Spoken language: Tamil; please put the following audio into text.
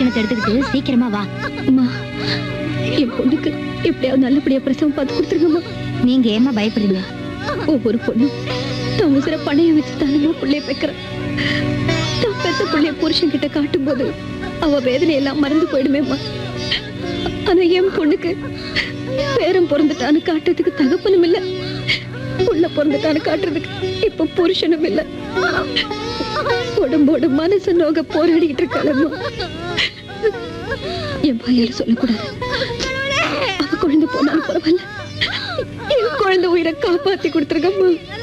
தீவனத்தை எடுத்துக்கிட்டு சீக்கிரமா வா அம்மா என் பொண்ணுக்கு எப்படியாவது நல்லபடியா பிரசவம் பார்த்து கொடுத்துருங்கம்மா நீங்க ஏமா பயப்படுறீங்க ஒவ்வொரு பொண்ணும் தான் உசுர பணைய வச்சு தானே பிள்ளைய பெக்கிறேன் தான் பெத்த பிள்ளைய புருஷன் கிட்ட காட்டும் போது அவ வேதனை எல்லாம் மறந்து போயிடுமேம்மா ஆனா என் பொண்ணுக்கு பேரம் பிறந்துட்டான்னு காட்டுறதுக்கு தகப்பனும் இல்ல உள்ள பிறந்துட்டான்னு காட்டுறதுக்கு இப்ப புருஷனும் இல்ல உடம்போட மனசு நோக போராடிட்டு இருக்காளம்மா என் பையால சொல்லக்கூடாது அவ குழந்தை போனாலும் பரவாயில்ல என் குழந்தை உயிரை காப்பாத்தி கொடுத்துருக்கம்மா